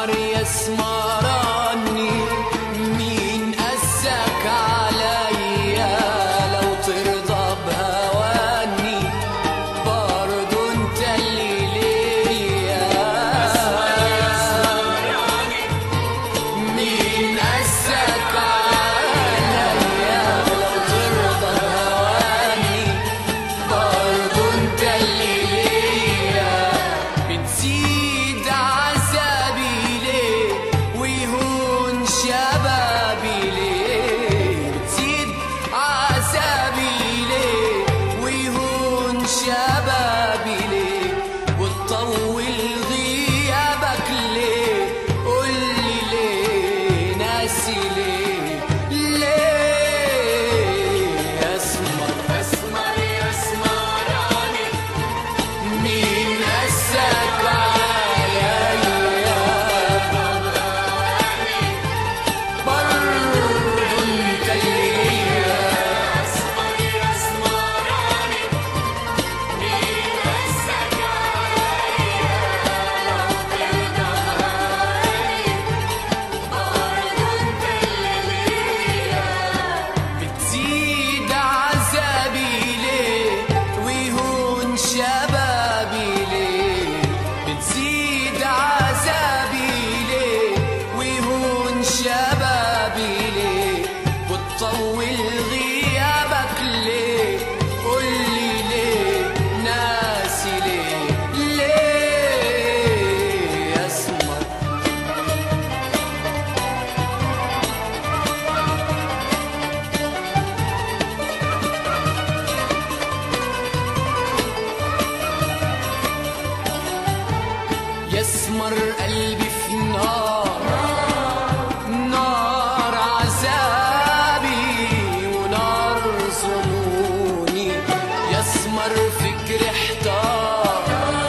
اسمر يسمراني مين قسك عليا لو ترضى بهواني برضو انت اللي ليا مين قسك عليا لو ترضى بهواني برضو انت اللي ليا بتزيد عذابي ليه ويهون شبابي ليه بتزيد عذابي ليه ويهون شبابي ليه وتطول غيابك ليه قولي ليه ناسي ليه ليه اسمر اسمر يسمراني مين قسك عليا برضو انت اللي ليا اسمر يسمراني مين قسك بتزيد عذابي ليه ويهون شبابي ليه بتزيد عذابي ليه ويهون شبابي ليه وتطول غيابك ليه قولي ليه ناسي ليه ليه اسمر يسمر قلبي في نار نار عذابي ونار ظنوني يسمر فكري احتار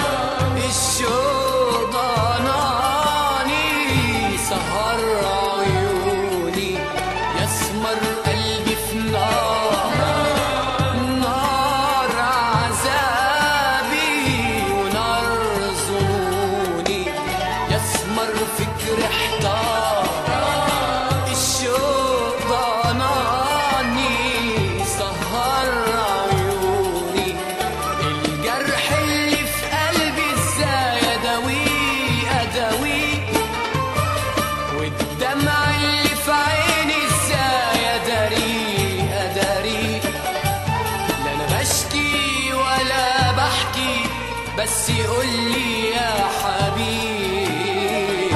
الشوق ضناني سهر عيوني يسمر قلبي في نار نار عذابي ونار ظنوني يسمر فكر احتار الشوق ضناني سهر عيوني الجرح اللي في قلبي ازاي اداويه اداويه والدمع اللي في عيني ازاي اداريه اداريه لا انا بشكي ولا بحكي بس يقول لي يا حبيب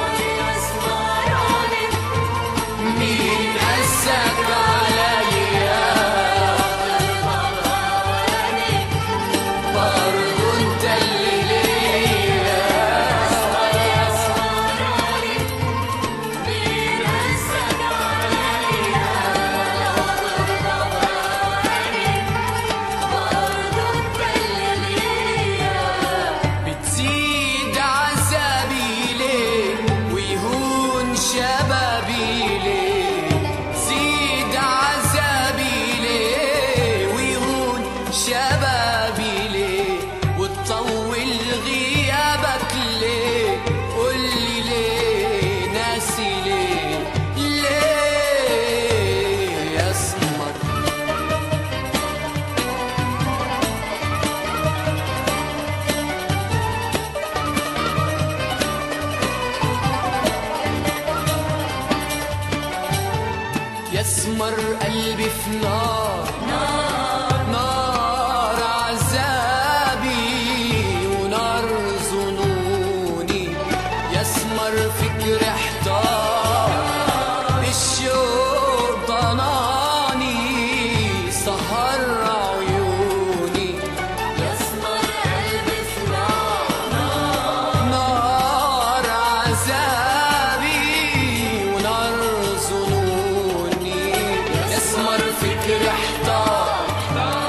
مين قسك عليا برضو انت اللي ليا بتزيد عذابي ليه ويهون شبابي ليه زيد عذابي ليه ويهون شبابي ليه وتطول غيابك ليه قولي ليه ناسي ليه ليه اسمر يسمر قلبي في نار نار عذابي ونار ظنوني يسمر فكر احتار الشوق ضناني سهر عيوني يسمر قلبي في نار عذابي ونار ظنوني يسمر فكر احتار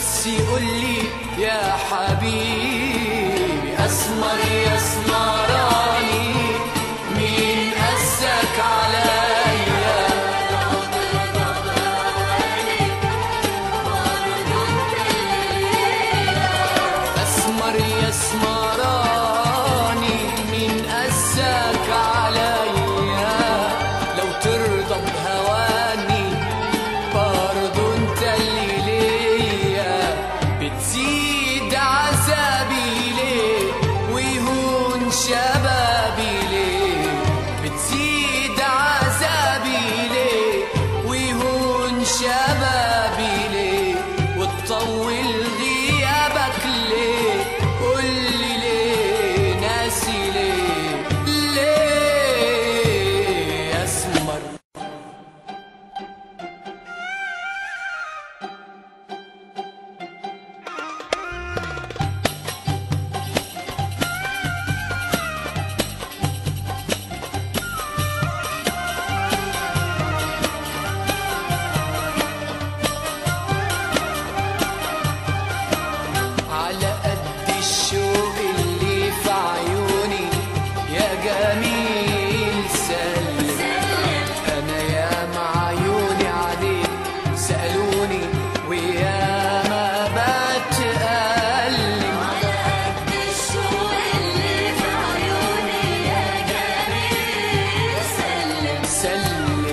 بس يقول لي يا حبيبي اسمر يا اسمراني مين قسك عليا اسمر يا اسمراني مين قسك عليا لو ترضى بهواني برضو انت اللي ليا بتزيد عذابي ليه ويهون شبابي ليه بتزيد عذابي ليه ويهون شبابي ليه وتطول غيابك ليه قولي ليه ناسي ليه ليه اسمر على قد الشوق اللي في عيوني يا جميل سلم انا يا مع عيوني عليك سالوني ويا ما بتألم سلم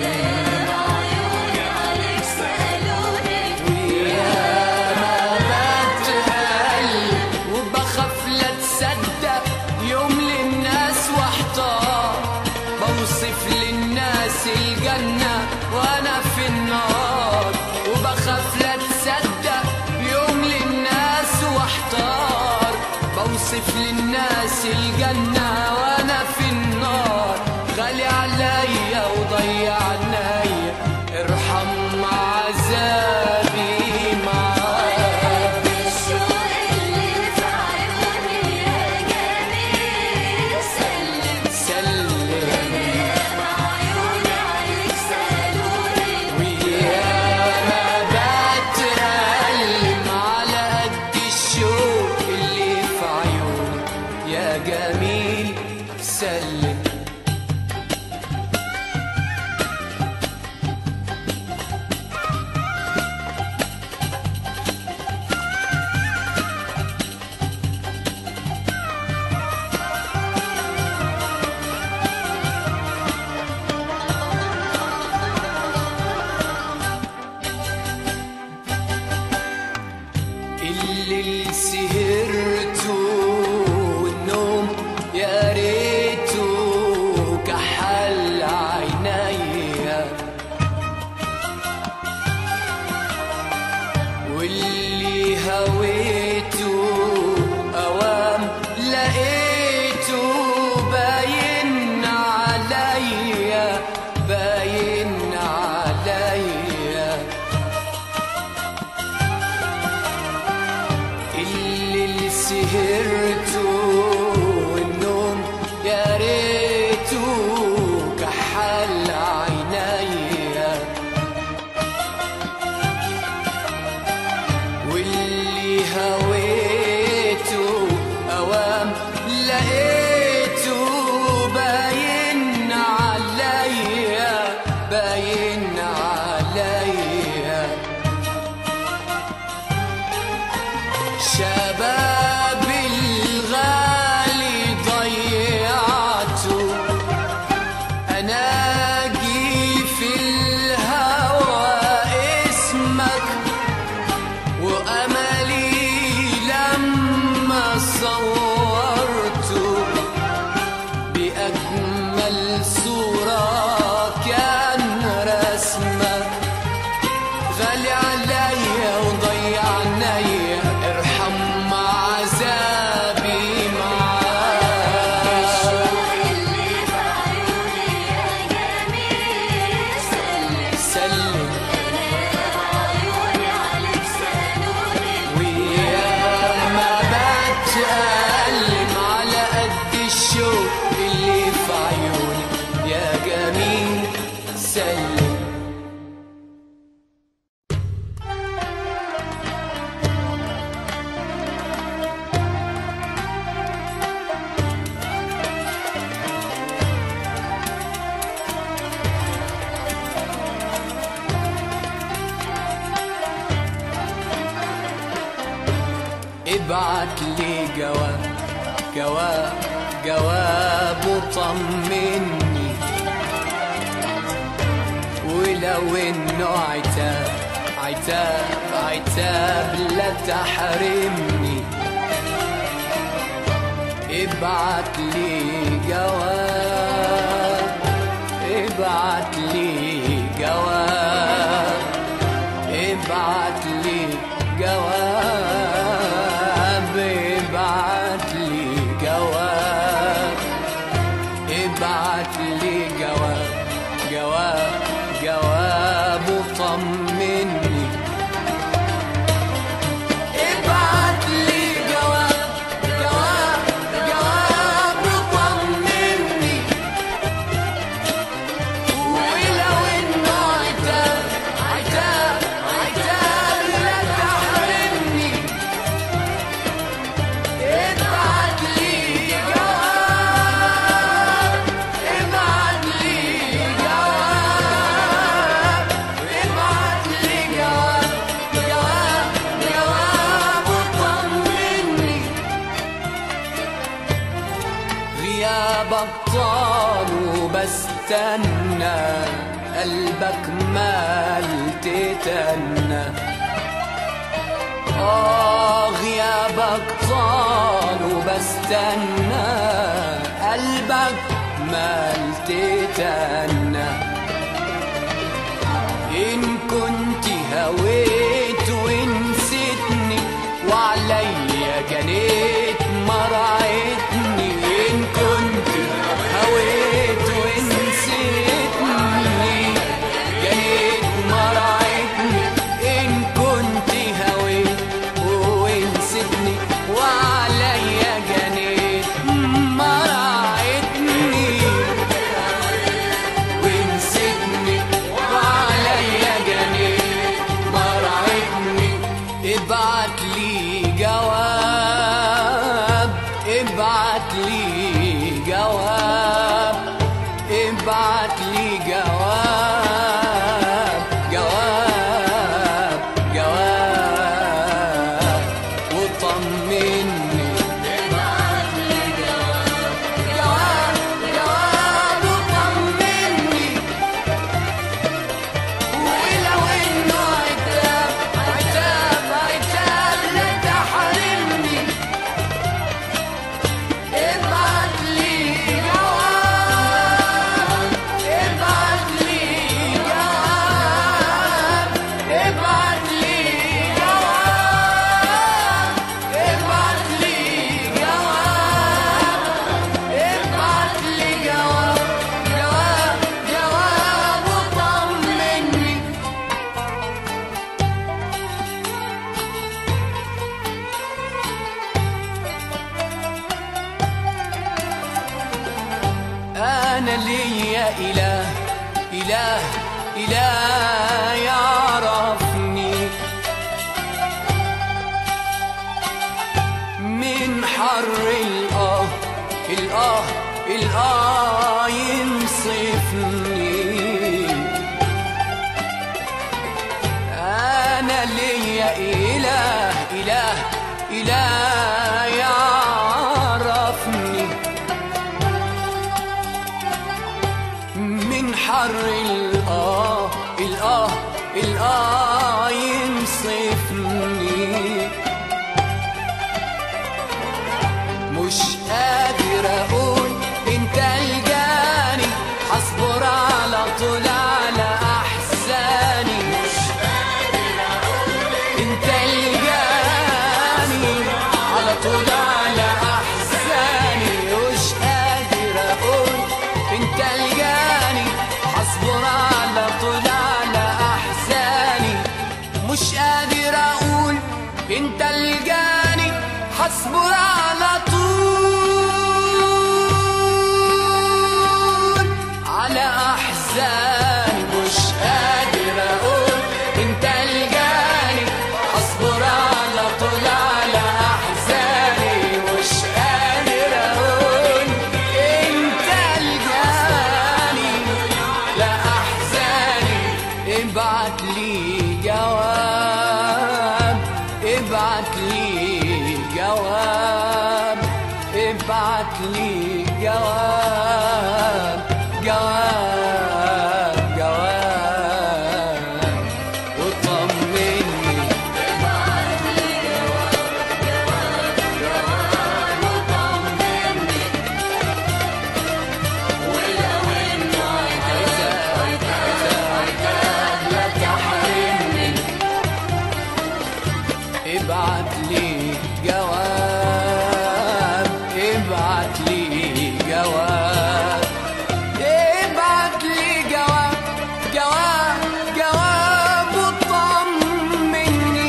ويا ما بتقلب وبخاف لا تصدق يوم للناس واحتار بوصف للناس الجنة وانا في النار وبخاف لا تصدق يوم للناس واحتار بوصف للناس الجنة وانا في النار غالي عليا وضيع عينيا ارحم عذابي معاك سلم ويا ما بتألم على قد الشوق اللي في عيوني يا جميل سلم اللي سهرته والنوم يا ريته كحل عينيا واللي هويته اوام لقيته باين عليا باين عليا اللي سهرته والنوم يا ريته كحل عينيا واللي هويته اوام لقيته باين عليا باين عليا شباب الغالي ضيعته اناجي في الهوى اسمك واملي لما صورته باجمل صوره كان رسمك غالي عليا وضيع عينيا ارحم عذابي معاك سلم ويا ما بتقلب ابعت لي جواب جواب جواب وطمني ولو انه عتاب عتاب عتاب لا تحرمني ابعت لي جواب ابعت لي جواب ابعت لي جواب ابعت لي جواب ابعت لي جواب جواب جواب وطمني ابعت لي جواب جواب جواب وطمني ولو انه عتاب عتاب عتاب لا تحرمني ابعت لي جواب ابعت لي جواب ابعت لي جواب جواب جواب وطمني غيابك طال وبستنى قلبك مال تتنى آه غيابك طال وبستنى قلبك مال تتنى إن كنت هويت ونسيتني وعليا جنيت مرعتني إن كنت هويت ونسيتني جنيت مرعتني إن كنت هويت ونسيتني وعليا جنيت مرعتني ونسيتني وعليا جنيت مرعتني ابعت لي جواب ابعت لي جواب ابعت لي جواب جواب جواب وطمني جواب جواب وطمني ولو انه عتاب عتاب عتاب لا تحرمني ابعت لي جواب ابعت لي جواب ابعت لي جواب ابعت لي جواب ابعت لي جواب جواب جواب وطمني أنا ليا إله إله إله يعرفني من حر الآه الآه الآه ينصفني أنا ليا إله إله إله يعرفني من حر الآه الآه الآه ينصفني مش قادر أقول أنت الجاني هصبر ابعت لي جواب جواب جواب وطمني لا تحرمني ابعت لي جواب ابعت لي جواب ابعت لي جواب جواب جواب وطمني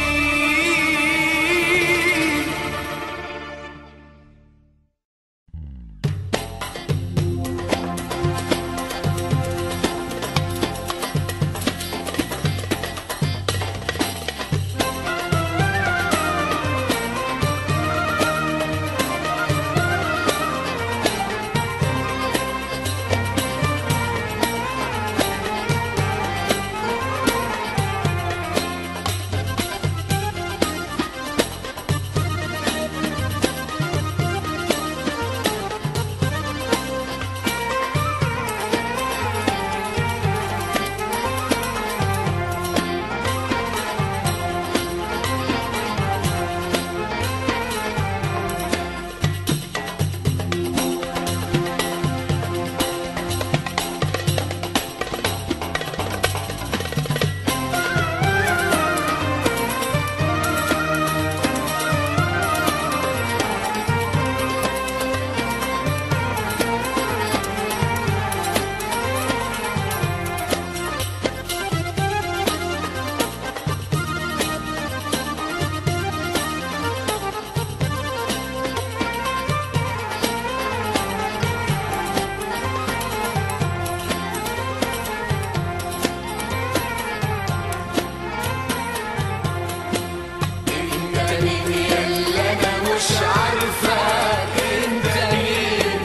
انت مين يلا انا مش عارفك انت مين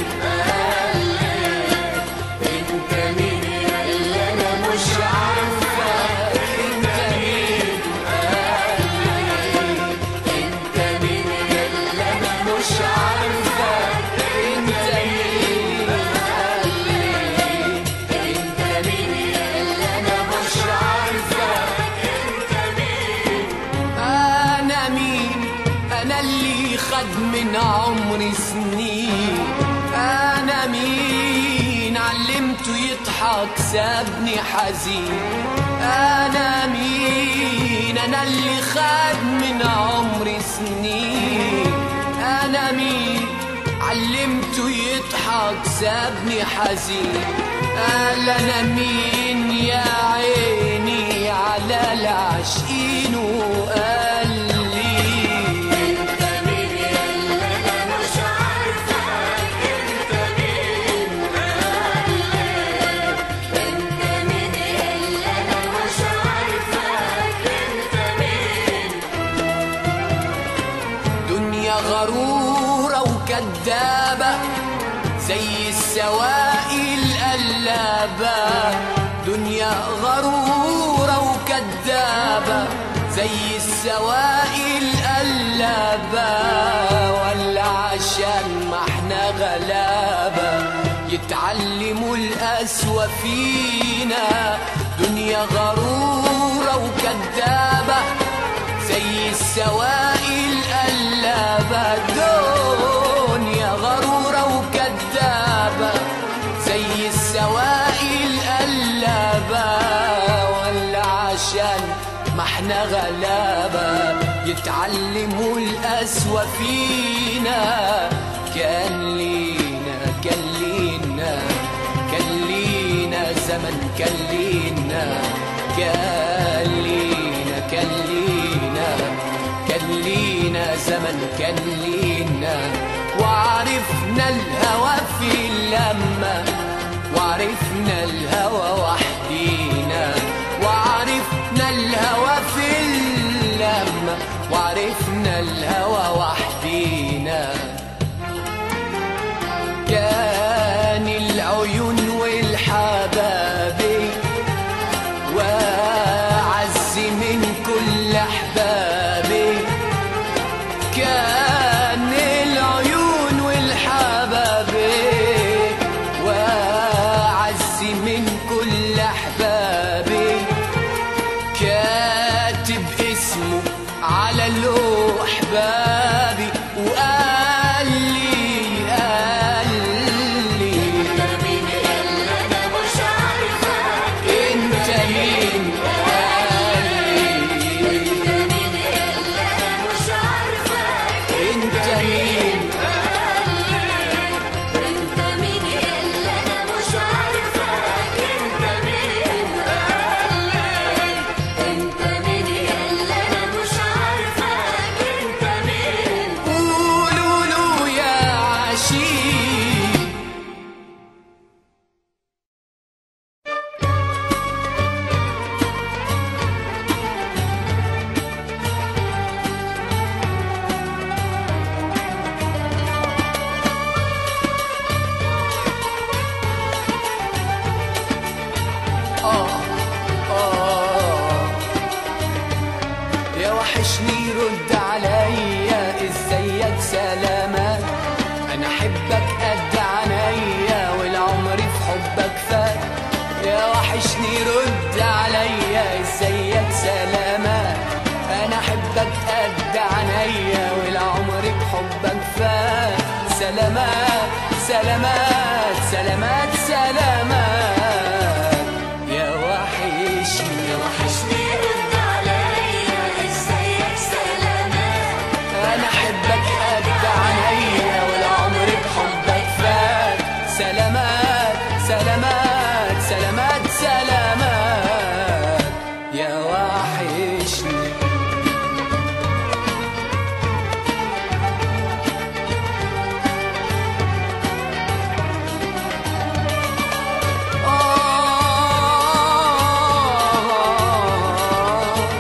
انت مين يلا انا مش عارفك انت مين انت مين يلا انا مش عارفك انت مين انت مين يلا انا مش عارفك أنا مين أنا اللي خد من عمري سنين أنا مين علمته يضحك سابني حزين أنا مين أنا اللي خد من عمري سنين أنا مين علمته يضحك سابني حزين قال أنا مين يا عيني على العاشقين وقال لي انت مين يلا انا مش عارفك انت مين انت مين يلا انا مش عارفك انت مين دنيا غرورة وكدابة زي السواقي القلابة دنيا غرورة وكدابة زي السواقي القلابة ولا عشان ما احنا غلابة يتعلموا القسوة فينا دنيا غرورة وكدابة زي السواقي القلابة دنيا غرورة وكذابة زي السواقي القلابة ولا عشان ما احنا غلابة يتعلموا القسوة فينا كان لينا كان لينا كان لينا زمن كان لينا كان لينا كان لينا كان لينا زمن كان لينا وعرفنا الهوى في اللمة وعرفنا الهوى وحدينا وعرفنا الهوى في اللمة وعرفنا الهوى وحدينا كان العيون والحبابي وعز من كل احبابي كان العيون سلامات سلامات سلامات سلامات يا وحشني وحشني رد عليا ازيك سلامات انا احبك قد عينيا والعمر بحبك فات سلامات سلامات سلامات سلامات يا وحشني آه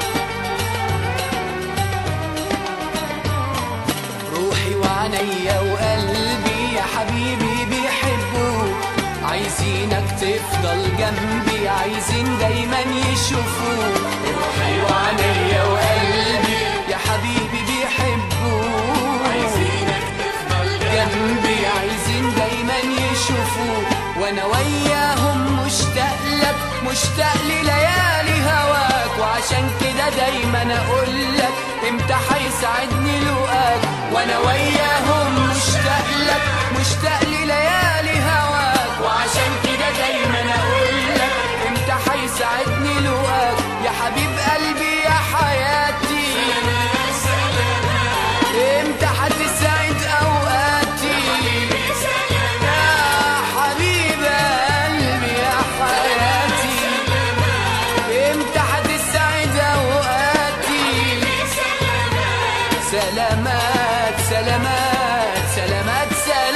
روحي وعينيا وقلبي يا حبيبي بيحبوك عايزينك تفضل جنبي عايزين دايما يشوفوك روحي وعينيا وقلبي يا حبيبي بيحبوك عايزينك تفضل جنبي عايزين دايما يشوفوك وانا وياهم مشتاق لك مشتاق لليالي هواك وعشان كده دايما اقول لك امتى هيسعدني لقاك وانا وياهم مشتاق لك مشتاق لليالي هواك وعشان كده دايما اقول لك امتى هيسعدني لقاك يا حبيب قلبي يا حياتي امتى هتسعد اوقاتي يا حبيب قلبي يا حياتي امتى هتسعد اوقاتي سلامات سلامات سلامات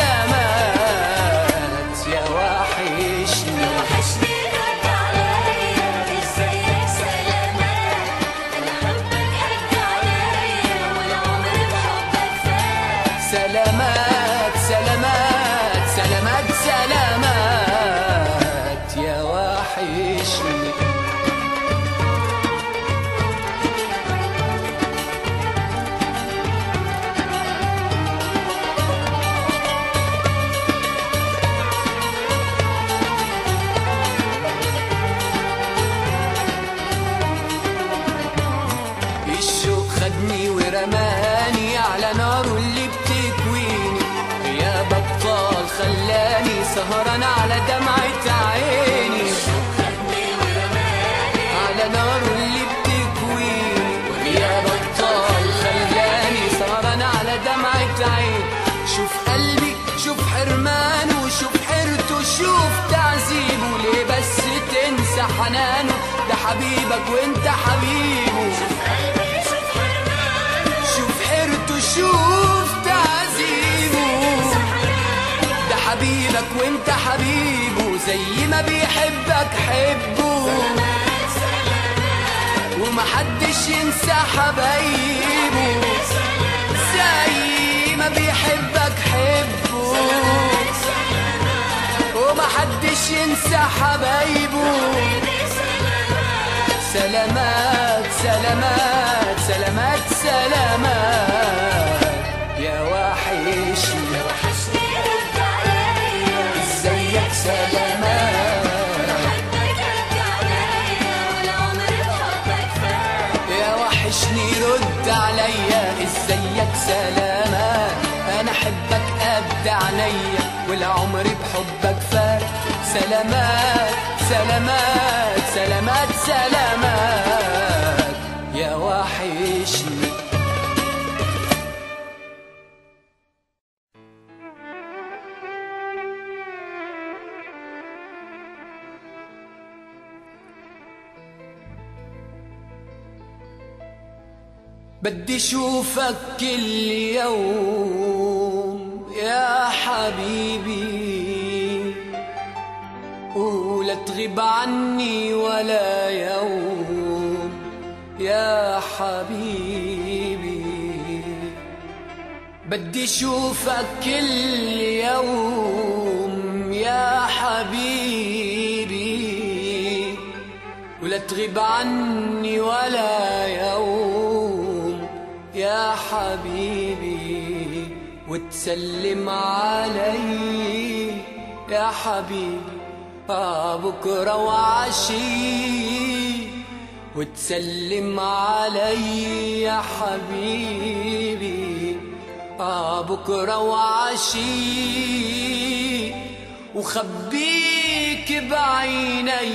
سلامات يا وحشني وحشني رد عليا ازيك سلامات انا حبك قد عليا والعمر بحبك فات سلامات سلامات سلامات سلامات يا وحشني الشوق خدني ورماني على ناره اللي بتكويني يا بطال خلاني سهران على دمعة عيني خدني ورماني على ناره اللي بتكويني يا بطال خلاني سهران على دمعة عيني شوف قلبي شوف حرمانه شوف حيرته شوف تعذيبه ليه بس تنسى حنانه ده حبيبك وانت حبيبه قلبي شوف حرماني شوف حيرته شوف تعذيبه ده حبيبك وانت حبيبه زي ما بيحبك حبه ومحدش ينسى حبايبه زي ما بيحبك حبه ومحدش ينسى حبايبه سلامات سلامات سلامات سلامات يا وحشني وحشني رد عليا ازيك سلامات حبك قد عليا والعمر بحبك فات يا وحشني رد عليا ازيك سلامات انا احبك قد عينيا والعمر بحبك فات سلامات سلامات سلامات سلامات يا وحشني بدي اشوفك كل يوم يا حبيبي ولا تغيب عني ولا يوم يا حبيبي بدي اشوفك كل يوم يا حبيبي ولا تغيب عني ولا يوم يا حبيبي وتسلم علي يا حبيبي آه بكرة وعشي وتسلم علي يا حبيبي آه بكرة وعشي وخبيك بعيني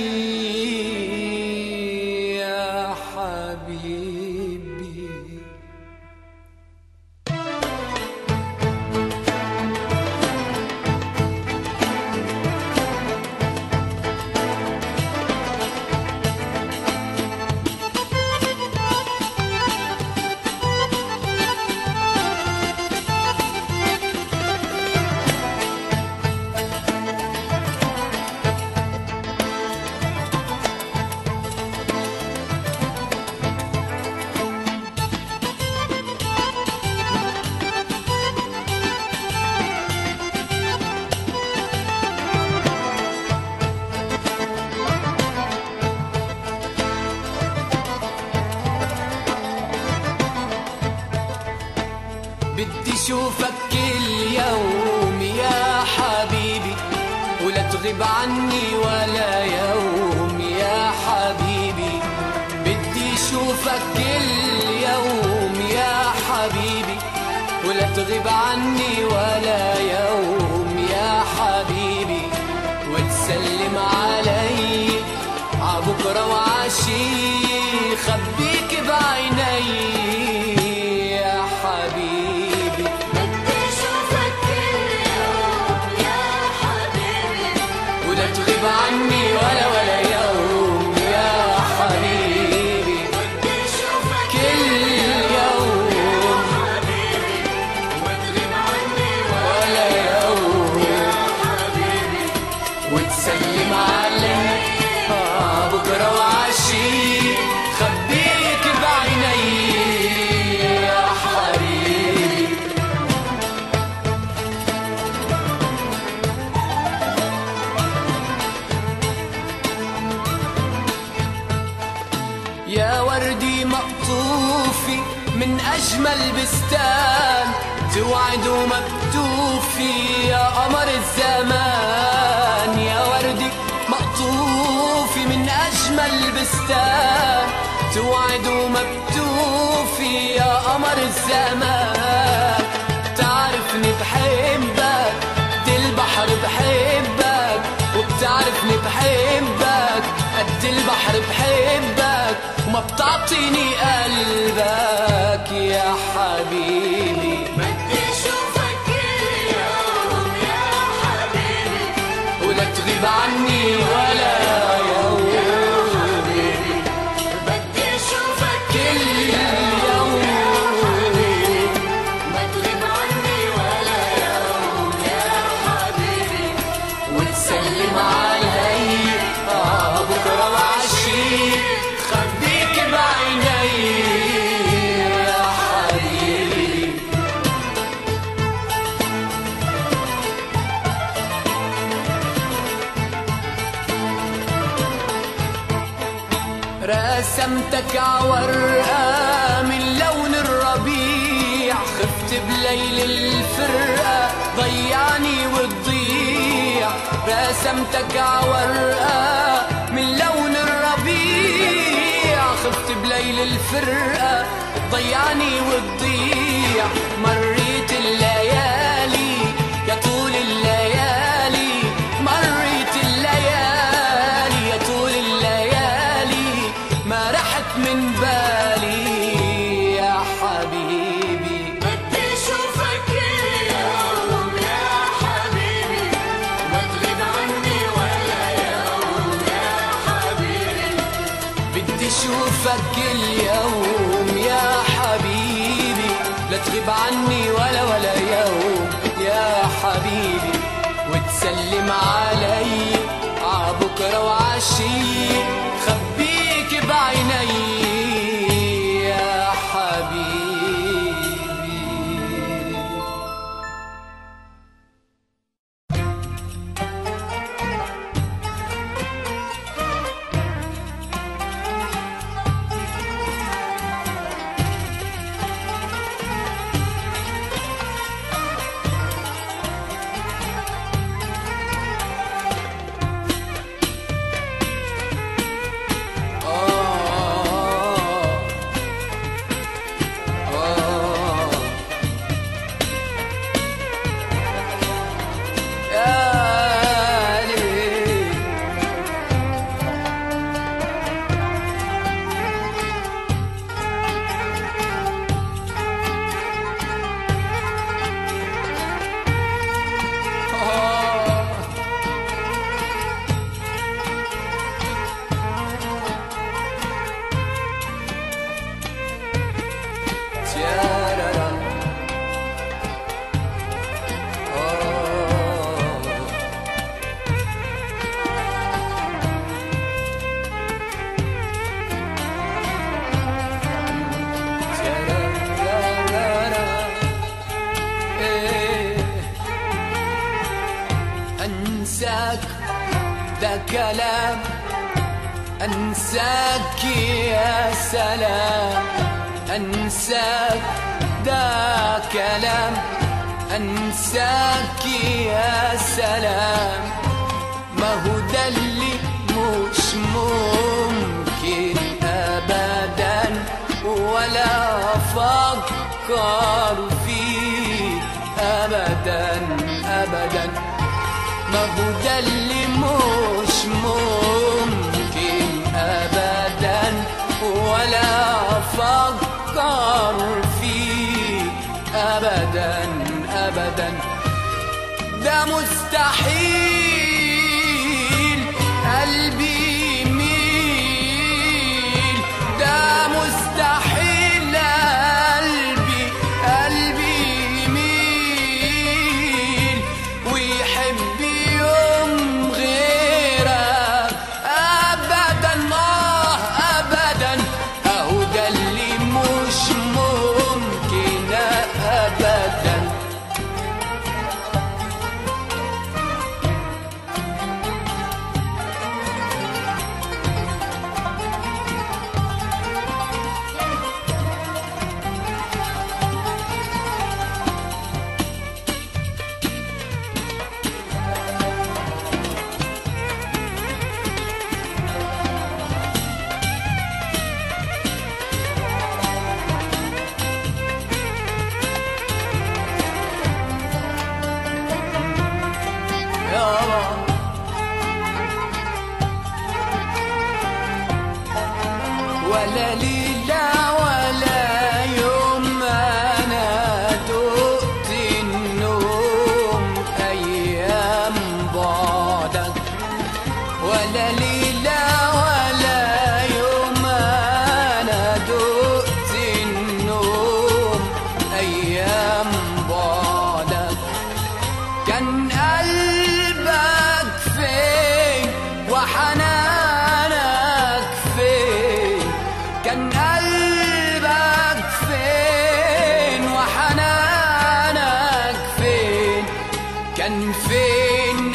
يا حبيبي بدي اشوفك كل يوم يا حبيبي ولا تغيب عني ولا يوم يا حبيبي بدي اشوفك كل يوم يا حبيبي ولا تغيب عني ولا يوم يا حبيبي وتسلم علي عبكرة وعشي خبيك بعيني يا حبيبي بدي اشوفك كل يوم يا حبيبي ولا تغيب عني ولا ولا يوم يا حبيبي بدي اشوفك كل يوم حبيبي وتغيب عني ولا يوم حبيبي وتسلم علي آه بكرة وعشي خبيك بعيني يا حبيبي يا وردي مقطوفي من أجمل بستان توعد ومكتوفي يا قمر الزمان يا وردي مقطوفي من أجمل بستان توعد ومكتوفي يا قمر الزمان تعرفني بحبك قد البحر بحبك وبتعرفني بحبك قد البحر بحبك وما بتعطيني قلبك يا حبيبي بدي اشوفك كل يوم يا حبيبي ولا تغيب عني ولا يوم بدي اشوفك كل يوم ما تغيب عني ولا يوم يا حبيبي وتسلم علي آه بكرة وعشي خبيك بعيني يا حبيبي رسمتك عورقة من لون الربيع خفت بليل الفرقة ضيعني وتضيع رسمتك عورقة من لون الربيع خفت بليل الفرقة ضيعني وتضيع مريت الليالي يا طول الليالي مريت الليالي يا طول الليالي ما رحت من بالي يا حبيبي بدي اشوفك كل يوم يا حبيبي ما تغيب عني ولا يوم يا حبيبي بدي اشوفك كل يوم يا حبيبي لا تغيب عني ولا ولا يوم يا حبيبي وتسلم علي عبكرة وعشي خبيك بعيني يا حبيبي انساك ده كلام انساك يا سلام انساك ده كلام انساك يا سلام ما هو ده اللي مش ممكن ابدا ولا افكر فيه ابدا ابدا ما هو ده اللي مش ممكن ابدا ولا افكر فيه ابدا ابدا ده مستحيل قلبي يميل ده مستحيل قلبي قلبي يميل ويحب يوم غيرك ابدا اه ابدا اهو ده اللي مش ممكن ابدا يا رب ولا ليلة ولا يوم أنا دقت النوم أيام بعدك ولا ليلة ولا يوم أنا دقت النوم أيام بعدك كان قلبك فين وحنانك فين كان قلبك فين وحنانك فين كان فين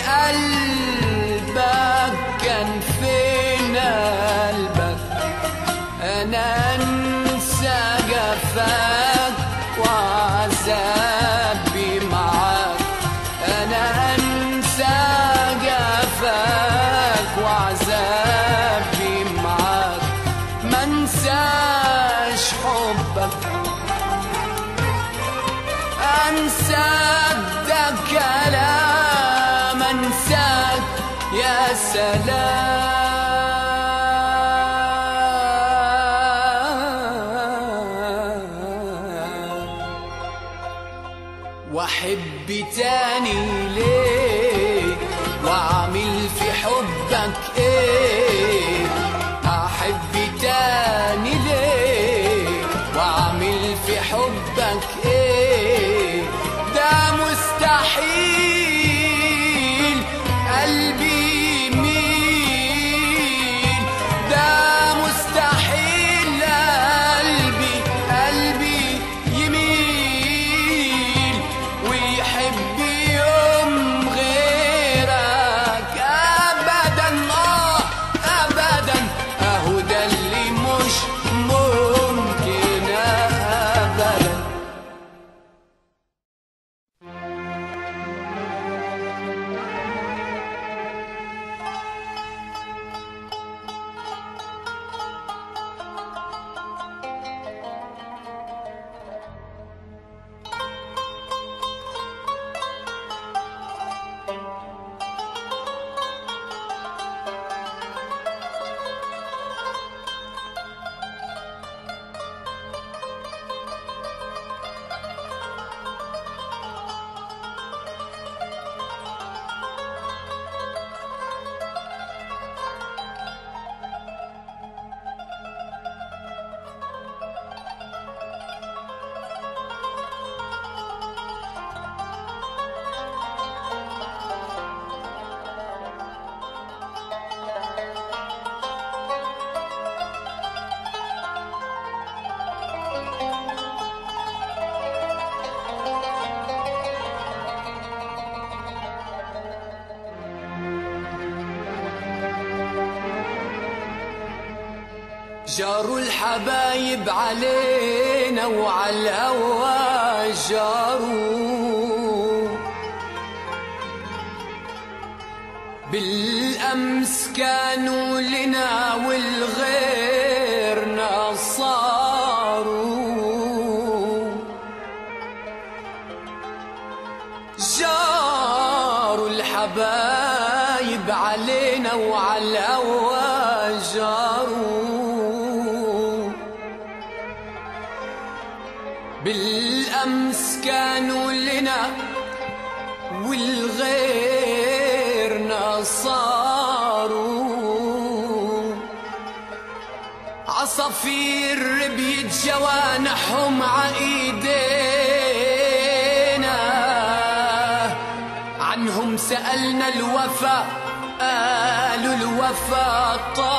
قلبك كان فين قلبك انا انسى جفاك وعذابي معاك انا انسى جفاك وعذابي معاك ما انساش حبك انساك ده كلام انساك يا سلام واحب تاني ليه واعمل في حبك ايه احب تاني ليه واعمل في حبك ايه ده مستحيل قلبي يميل ده مستحيل قلبي قلبي يميل ويحب يوم غيرك ابدا اه جاروا الحبايب علينا وعلى الهوى جاروا بالأمس كانوا لنا والغيرنا صاروا جاروا الحبايب علينا وعلى الهوى جاروا بالأمس كانوا لنا والغيرنا صاروا عصافير بيت جوانحهم عايدينا عنهم سألنا الوفا قالوا الوفا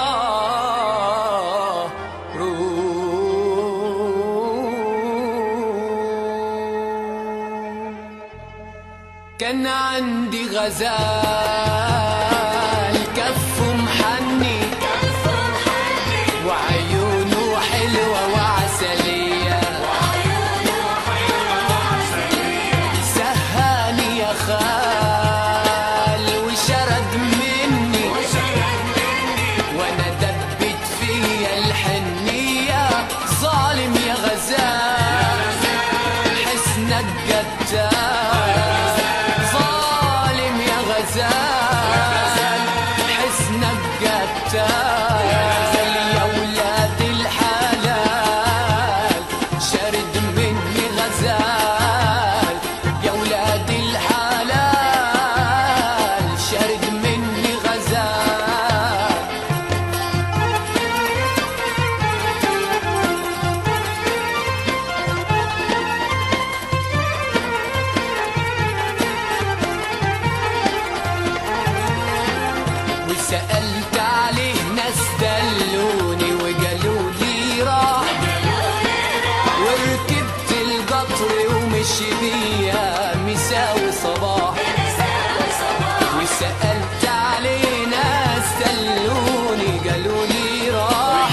طاروا كان عندي غزال كفه محني وعيونه حلوة وعسلية سهاني يا خال وشرد مني وانا دبت فيا الحنية ظالم يا غزال حسنك قتال ظالم يا غزال حسنك قتال يا ولاد الحلال شرد مني غزال يا ولاد الحلال شرد مني غزال وسألت عليه ناس دلوني وقالوا لي راح وركبت القطر ومشي بيا مساوي صباح وسألت عليه ناس دلوني قالوا لي راح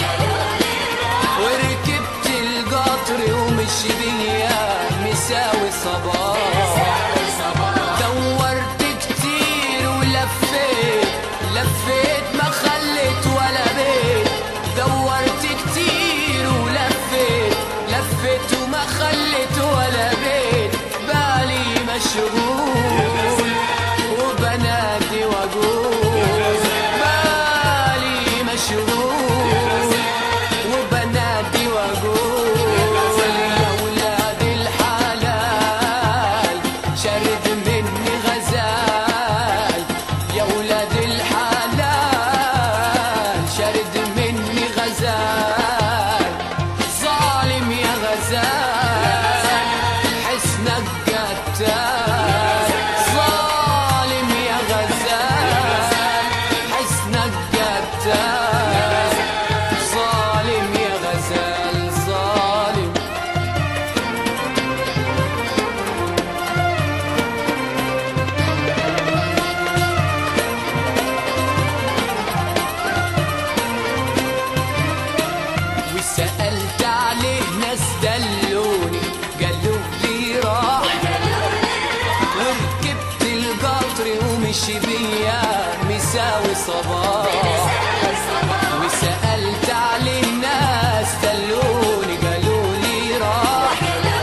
وركبت القطر ومشي بيا مساوي صباح دورت كتير ولفيت لفيت ما خليت ولا بيت دورت كتير ولفيت لفيت وما خليت ولا بيت بالي مشغول وبنادي واقول بالي مشغول وبنادي واقول يا ولاد الحلال شرد مني غزال يا ولاد الحلال شرد مني غزال ظالم يا غزال حسنك قتال ظالم يا غزال حسنك قتال ظالم يا غزال ظالم وسألت عليه ناس دلوني قالوا لي راح وركبت القطر ومشي بيا مساوي صباح وسألت عليه ناس دلوني قالوا لي راح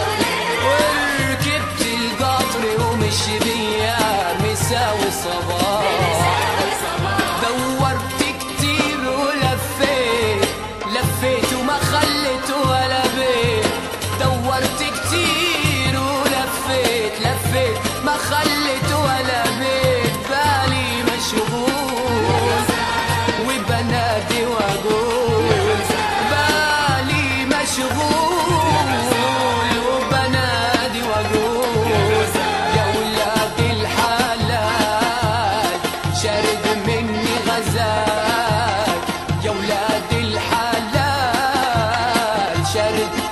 وركبت القطر ومشي بيا مساوي صباح دورت كتير ولفيت لفيت وما خليت ولا بيت دورت كتير ولفيت لفيت ما خليت ولا بيت بالي مشغول وبنادي واقول بالي مشغول وبنادي واقول يا ولاد الحلال شرد مني غزال يا ولاد الحلال شرد